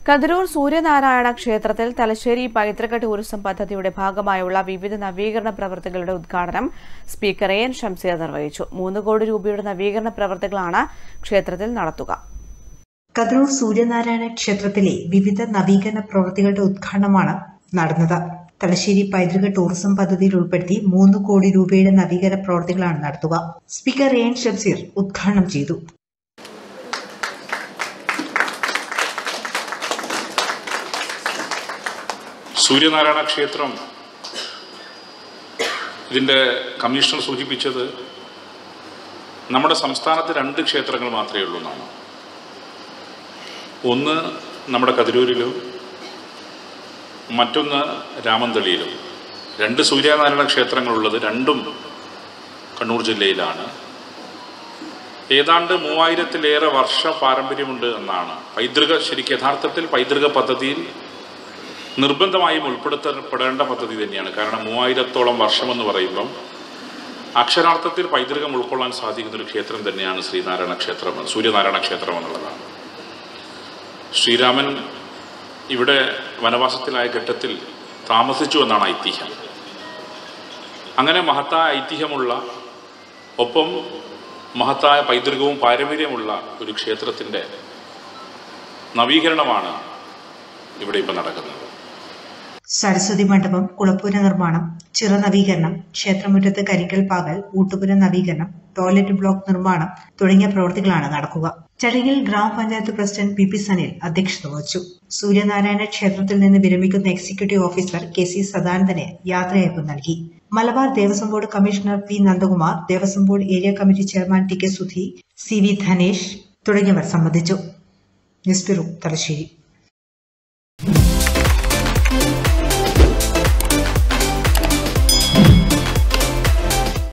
കതിരൂർ സൂര്യനാരായണ ക്ഷേത്രത്തിൽ തലശ്ശേരി പൈതൃക ടൂറിസം പദ്ധതിയുടെ ഭാഗമായുള്ള വിവിധ നവീകരണ പ്രവൃത്തികളുടെ ഉദ്ഘാടനം സ്പീക്കർ എ എൻ ഷംസീർ നിർവഹിച്ചു മൂന്ന് കോടി രൂപയുടെ നവീകരണ പ്രവൃത്തികളാണ് ക്ഷേത്രത്തിൽ നടത്തുക കതിരൂർ സൂര്യനാരായണ ക്ഷേത്രത്തിലെ വിവിധ നവീകരണ പ്രവൃത്തികളുടെ ഉദ്ഘാടനമാണ് നടന്നത് തലശ്ശേരി പൈതൃക ടൂറിസം പദ്ധതിയിൽ ഉൾപ്പെടുത്തി മൂന്ന് കോടി രൂപയുടെ നവീകരണ പ്രവൃത്തികളാണ് നടത്തുക സ്പീക്കർ എ എൻ ഷംസീർ ഉദ്ഘാടനം ചെയ്തു സൂര്യനാരായണ ക്ഷേത്രം ഇതിൻ്റെ കമ്മീഷണർ സൂചിപ്പിച്ചത് നമ്മുടെ സംസ്ഥാനത്ത് രണ്ട് ക്ഷേത്രങ്ങൾ മാത്രമേ ഉള്ളൂ എന്നാണ് ഒന്ന് നമ്മുടെ കതിരൂരിലും മറ്റൊന്ന് രാമന്തളിയിലും രണ്ട് സൂര്യനാരായണ ക്ഷേത്രങ്ങളുള്ളത് രണ്ടും കണ്ണൂർ ജില്ലയിലാണ് ഏതാണ്ട് മൂവായിരത്തിലേറെ വർഷ പാരമ്പര്യമുണ്ട് എന്നാണ് പൈതൃക ശരിക്കും യഥാർത്ഥത്തിൽ പൈതൃക പദ്ധതിയിൽ നിർബന്ധമായും ഉൾപ്പെടുത്തപ്പെടേണ്ട പദ്ധതി തന്നെയാണ് കാരണം മൂവായിരത്തോളം വർഷമെന്ന് പറയുമ്പം അക്ഷരാർത്ഥത്തിൽ പൈതൃകം ഉൾക്കൊള്ളാൻ സാധിക്കുന്ന ഒരു ക്ഷേത്രം തന്നെയാണ് ശ്രീനാരായണ ക്ഷേത്രം സൂര്യനാരായണ ക്ഷേത്രം എന്നുള്ളതാണ് ശ്രീരാമൻ ഇവിടെ വനവാസത്തിലായ ഘട്ടത്തിൽ താമസിച്ചു എന്നാണ് ഐതിഹ്യം അങ്ങനെ മഹത്തായ ഐതിഹ്യമുള്ള ഒപ്പം മഹത്തായ പൈതൃകവും പാരമ്പര്യമുള്ള ഒരു ക്ഷേത്രത്തിൻ്റെ നവീകരണമാണ് ഇവിടെ ഇപ്പം നടക്കുന്നത് സരസ്വതി മണ്ഡപം കുളപ്പുര നിർമ്മാണം ചിറ നവീകരണം ക്ഷേത്രമുറ്റത്ത് കരിക്കൽ പാകൽ ഊട്ടുപുര നവീകരണം ടോയ്ലറ്റ് ബ്ലോക്ക് നിർമ്മാണം തുടങ്ങിയ പ്രവൃത്തികളാണ് നടക്കുക ചടങ്ങിൽ ഗ്രാമപഞ്ചായത്ത് പ്രസിഡന്റ് പി പി സനിൽ അധ്യക്ഷത വഹിച്ചു സൂര്യനാരായണ ക്ഷേത്രത്തിൽ നിന്ന് വിരമിക്കുന്ന എക്സിക്യൂട്ടീവ് ഓഫീസർ കെ സി സദാനന്ദന് യാത്രയയപ്പ് നൽകി Malabar Devaswom board commissioner P Nandakumar Devaswom board area committee chairman T K Sudhi C V Dhanesh തുടങ്ങിയവർ സംബന്ധിച്ചു ന്യൂസ് ബ്യൂറോ തലശ്ശേരി